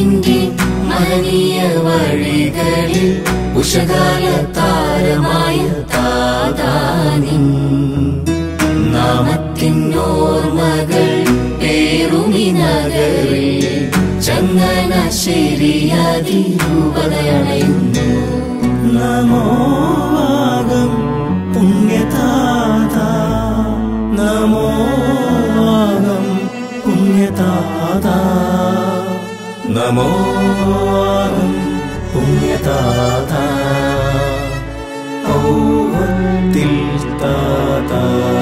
നിന്റെ മഹനീയ വഴികളിൽ ഉഷകാല താരമായ താതാനിൻ നാമത്തിനോർമകൾ പേറുമി നഗരിൽ ചങ്ങനാശ്ശേരിയതിരൂപതയണയുന്നു നമോവാകം പുണ്യതാത നമോവാകം പുണ്യതാത നമോവാകം പുണ്യതാത ഔവത്തിൽ താത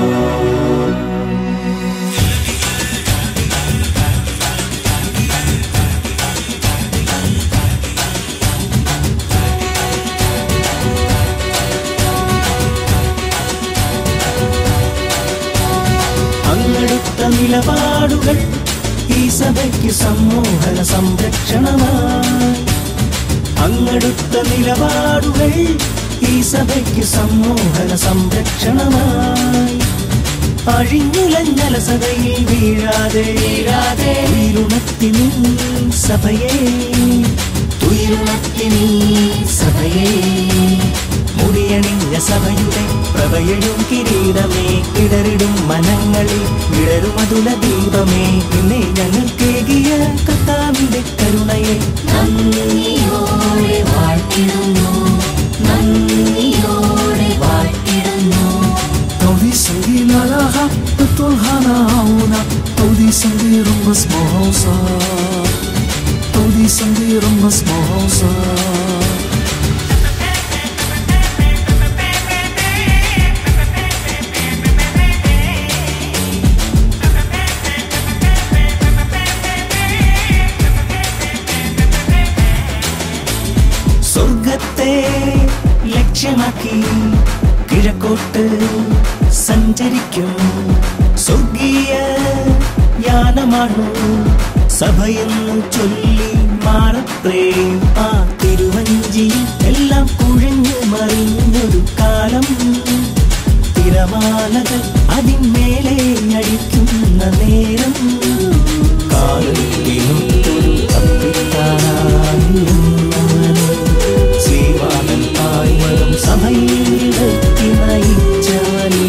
അങ്ങെടുത്ത നിലപാടുകൾ ഈ സഭയ്ക്ക് സമ്മോഹന സംരക്ഷണമായി അങ്ങെടുത്ത നിലപാടുകൾ ഈ സഭയ്ക്ക് സമ്മോഹന സംരക്ഷണമായി അഴിഞ്ഞുലഞ്ഞലസതയിൽ വീഴാതെ വീഴാതെ ഉയരുണത്തി നീ സഭയെ തുയിലുണർത്തി നീ സഭയെ മുടിയണിഞ്ഞ സഭയുടെ പ്രഭയഴും കിരീടമേ ഇടറിടും മനങ്ങളിൽ വിടരുമതുല ദീപമേ നിന്നെ ഞങ്ങൾക്കേകിയ കർത്താവിന്റെ കരുണയെ നന്ദിയോടെ വാഴ്ത്തിടുന്നു നന്ദിയോടെ വാഴ്ത്തിടുന്നു Todi sangi lalaha, betul hana hauna Todi sangi rumbas mohosa Todi sangi rumbas mohosa സ്വർഗത്തെ ലക്ഷ്യമാക്കി കിഴക്കോട്ട് സഞ്ചരിക്കും സ്വർഗീയ യാനമാണു സഭയെന്നു ചൊല്ലി മാറത്രേ ആ തിരുവഞ്ചിയിൽ എല്ലാം കുഴഞ്ഞു മറിഞ്ഞൊരു കാലം തിരമാലകൾ അതിന്മേലെ അടിക്കുന്ന നേരം കാലത്തിനൊത്തൊരു അപ്പിത്താനായി ശ്രീവാനൻ താഴ്വരം സഭയിലെത്തി നയിച്ചവനേ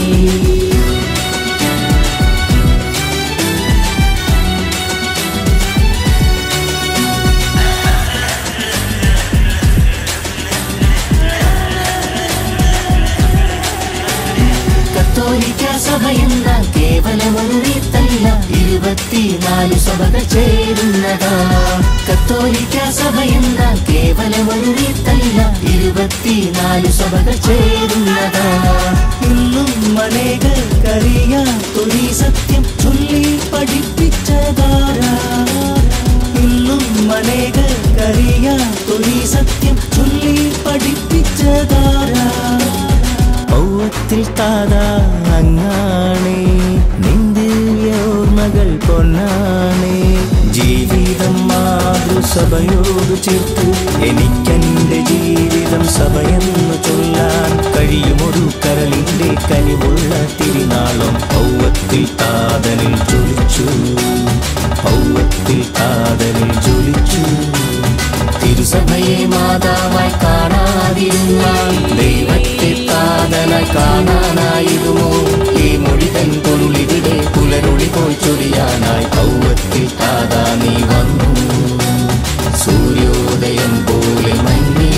കത്തോലിക്ക സഭയെന്ന കേവലമൊരു റീത്തല്ല ഇരുപത്തിനാല് സഭകൾ ചേരുന്നതാ കത്തോലിക്ക സഭയെന്ന കേവലമൊരു റീത്തല്ല ഇരുപത്തിനാല് സഭകൾ ചേരുന്നതാ ഇന്നും അനേകർക്കറിയാത്തൊരീ സത്യം ചൊല്ലി പഠിപ്പിച്ചതാരാ ഇന്നും അനേകർക്കറിയാത്തൊരീ സത്യം ചൊല്ലി പഠിപ്പിച്ചതാരാ പൗവത്തിൽ താതാ അങ്ങാണേ നിന്റെ ഓർമ്മകൾ പൊന്നാണേ ജീവിതം മാതൃസഭയോട് ചേർത്ത് എനിക്കെന്റെ ജീവിതം സഭയെന്നു ചൊല്ലാൻ കഴിയുമൊരു കരളിന്റെ കനിവുള്ള തിരുനാളം പൗവത്തിൽ താതനിൽ ജ്വലിച്ചു പൗവത്തിൽ താതനിൽ ജ്വലിച്ചു തിരുസഭയെ മാതാവായി കാണാതിരുന്നാൽ ദൈവത്തെ താതനായി കാണാനായിരുമോ ഈ മൊഴിതൻ പൊരുളിവിടെ പുലരൊളി പോയി ചൊരിയാനായി ഔവത്തിൽ താതാ നീ വന്നു സൂര്യോദയം പോലെ മഞ്ഞിൽ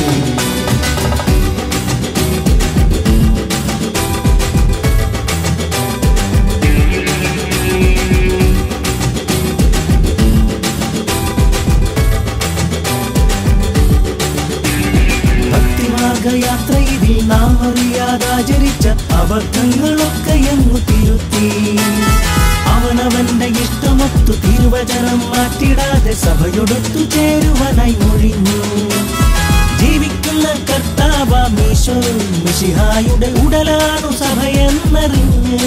ഭക്തിമാർഗയാത്ര ഇതിൽ നാം അറിയാതാചരിച്ച അബദ്ധങ്ങളൊക്കെ അങ്ങു തിരുത്തി അവനവന്റെ ഇഷ്ടമൊത്തു തിരുവചനം മാറ്റിടാതെ സഭയൊടൊത്തു ചേരുവാനായി ഒഴിഞ്ഞു ജീവിക്കുന്ന കർത്താവാമീശോ മിശിഹായുടെ ഉടലാണു സഭയെന്നറിഞ്ഞ്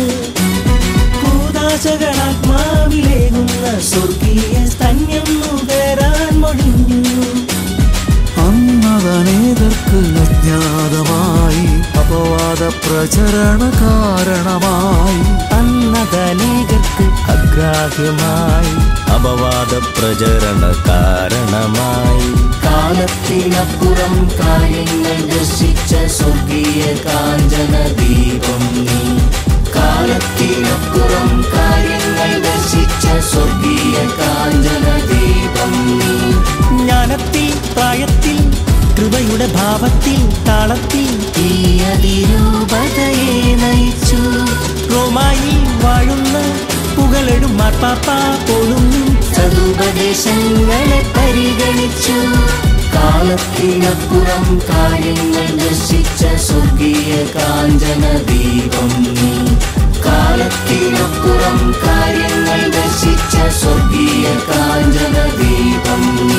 കൂതാശകളാത്മാവിലേകുന്ന സ്വർഗീയ സ്തന്യം നുകരാൻ മൊഴിഞ്ഞു അന്നതനേകർക്ക് അജ്ഞാതമായി അപവാദ പ്രചരണ കാരണമായി അന്നതനേകർക്ക് അഗ്രാഹ്യമായി അപവാദ പ്രചരണ കാരണമായി കാലത്തിനപ്പുറം കാര്യങ്ങൾ ദർശിച്ച സ്വർഗീയ കാഞ്ചന ദീപം നീ കാലത്തിനപ്പുറം കാര്യങ്ങൾ ദർശിച്ച സ്വർഗീയ കാഞ്ചന ദീപം നീ ജ്ഞാനത്തിൽ പ്രായത്തിൽ കൃപയുടെ ഭാവത്തിൽ താളത്തിൽ തീയതിരൂപതയെ നയിച്ചു റോമായി വാഴുന്ന പുകഴെടും മാർപ്പാപ്പ പോലും സതുപദേശങ്ങളെ പരിഗണിച്ചു കാലത്തിനപ്പുറം കാര്യങ്ങൾ ദർശിച്ച സ്വർഗീയ കാഞ്ചന ദീപം നീ കാലത്തിനപ്പുറം കാര്യങ്ങൾ ദർശിച്ച സ്വർഗീയ കാഞ്ചന ദീപം നീ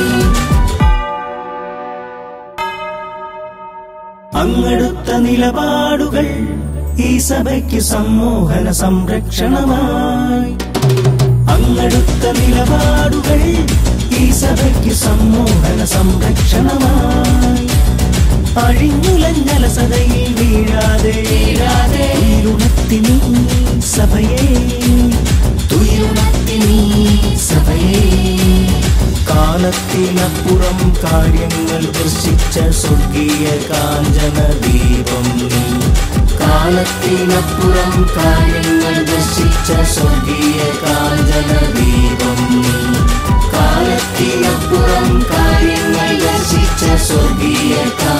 അങ്ങെടുത്ത നിലപാടുകൾ ഈ സഭയ്ക്ക് സമ്മോഹന സംരക്ഷണമായി അങ്ങെടുത്ത നിലപാടുകൾ ഈ സഭയ്ക്ക് സമ്മോഹന സംരക്ഷണമായി അഴിഞ്ഞുലഞ്ഞലസതയിൽ വീഴാതെ വീഴാതെ ഇരുണത്തി നീ സഭയെ തുയരുണത്തി നീ സഭയെ കാലത്തിനപ്പുറം കാര്യങ്ങൾ ദർശിച്ച സ്വർഗീയ കാഞ്ചന ദീപം നീ കാലത്തിനപ്പുറം കാര്യങ്ങൾ ദർശിച്ച സ്വർഗീയ കാഞ്ചന ദീപം നീ കാലത്തിനപ്പുറം കാര്യങ്ങൾ ദർശിച്ച സ്വർഗീയ കാ